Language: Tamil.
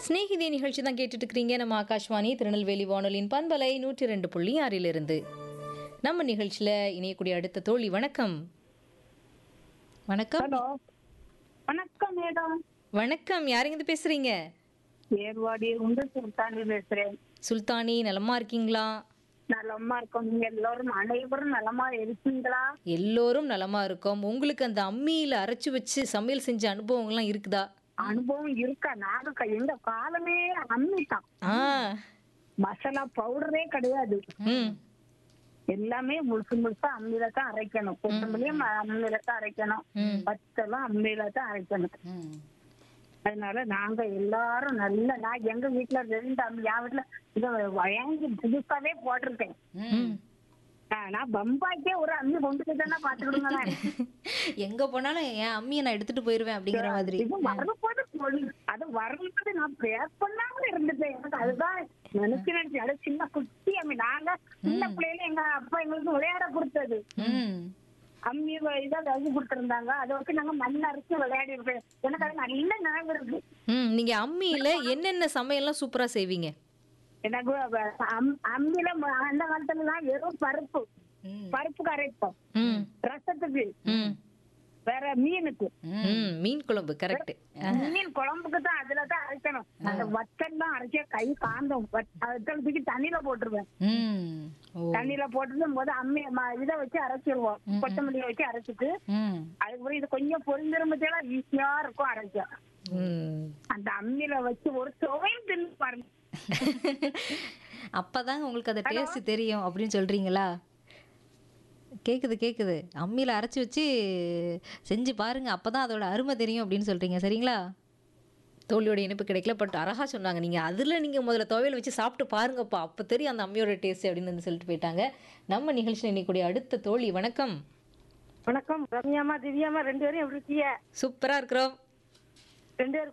ஸ்நேகிதி நிகழ்ச்சி தான் கேட்டுட்டு இருக்கிறீங்க நம்ம ஆகாஷ்வாணி திருநெல்வேலி வானொலியின் பண்பலை நூற்றி ரெண்டு புள்ளி ஆறிலிருந்து நம்ம நிகழ்ச்சியில் இணையக்கூடிய அடுத்த தோழி வணக்கம் வணக்கம் ஹலோ வணக்கம் மேடம் வணக்கம் யாருங்க பேசுறீங்க ஏர்வாடி உண்டு சுல்தானி பேசுறேன் சுல்தானி நலமா இருக்கீங்களா நலமா இருக்கோம் நீங்க எல்லாரும் அனைவரும் நலமா இருக்கீங்களா எல்லோரும் நலமா இருக்கோம் உங்களுக்கு அந்த அம்மியில அரைச்சு வச்சு சமையல் செஞ்ச அனுபவங்கள்லாம் இருக்குதா அனுபவம் இருக்கா நாங்க க- எங்க காலமே அம்மிதான் ஆ மசாலா பவுடரே கிடையாது ம் எல்லாமே முழுசு முழுசா அம்மியில தான் அரைக்கணும் கொத்தமல்லியும் அம்மியில தான் அரைக்கணும் ம் பத்தெல்லாம் அம்மியில தான் அரைக்கணும் அதனால நாங்க எல்லாரும் நல்ல நான் எங்க வீட்டுல ரெண்டு அம்மி என் வீட்டுல இத வாங்கி புதுசாவே போட்டிருக்கேன் ம் ஆ, நான் பம்பாய்க்கே ஒரு அம்மி கொண்டு போயிட்டேன்னா பாத்துக்கிடுங்களேன் எங்க போனாலும் என் அம்மியை நான் எடுத்துட்டு போயிருவேன் அப்படிங்கிற மாதிரி இது வரும்போது பொண்ணு அது வரும்போது நான் பேர் பண்ணாம இருந்துட்டேன் எனக்கு அதுதான் நினைச்சு நினைச்சு அது சின்ன குட்டி அம்மி நாங்க சின்ன பிள்ளையில எங்க அப்பா எங்களுக்கு விளையாட கொடுத்தது ம் அம்மி வ- இதை வாங்கி கொடுத்திருந்தாங்க அதை வச்சு நாங்க மண் அரைச்சு விளையாடி இருப்பேன் எனக்கு அது நல்ல ஞாபகம் இருக்கு ம் நீங்க அம்மியில என்னென்ன சமையல்லாம் சூப்பரா செய்வீங்க எனக்கு வ- அம்- அம்மியில ம- அந்த காலத்துல எல்லாம் வெறும் பருப்பு பருப்பு கரைப்போம் ம் ரசத்துக்கு ம் வேற மீனுக்கு ம் மீன் குழம்பு கரெக்ட் மீன் குழம்புக்கு தான் அதுல தான் அரைக்கணும் அந்த வத்தல் தான் அரைச்சா கை காந்தம் வத்- வத்தல் தூக்கி தண்ணியில போட்டுருவேன் ம் ஓ தண்ணியில போட்டுட்டு போது அம்மி ம- இதை வச்சு அரைச்சிருவோம் கொத்தமல்லியை வச்சு அரைச்சிட்டு ம் அதுக்கப்புறம் இது கொஞ்சம் பொரிஞ்சிரும்பச்செல்லாம் ஈஸியா இருக்கும் அரைச்சா ம் அந்த அம்மியில வச்சு ஒரு சுவையும் தின்னு பாருங்க அப்பதாங்க உங்களுக்கு அந்த டேஸ்ட் தெரியும் அப்படின்னு சொல்றீங்களா கேக்குது கேக்குது அம்மியில அரைச்சு வச்சு செஞ்சு பாருங்க அப்பதான் அதோட அருமை தெரியும் அப்படின்னு சொல்றீங்க சரிங்களா தோழியோட இனிப்பு கிடைக்கல பட் அழகா சொன்னாங்க நீங்க அதுல நீங்க முதல்ல துவையல் வச்சு சாப்பிட்டு பாருங்கப்பா அப்ப தெரியும் அந்த அம்மியோட டேஸ்ட் அப்படின்னு வந்து சொல்லிட்டு போயிட்டாங்க நம்ம நிகழ்ச்சியில் இன்னைக்கூடிய அடுத்த தோழி வணக்கம் வணக்கம் ரம்யாமா திவ்யாமா ரெண்டு பேரும் எப்படி இருக்கீங்க சூப்பரா இருக்கிறோம் ரெண்டு பேரும்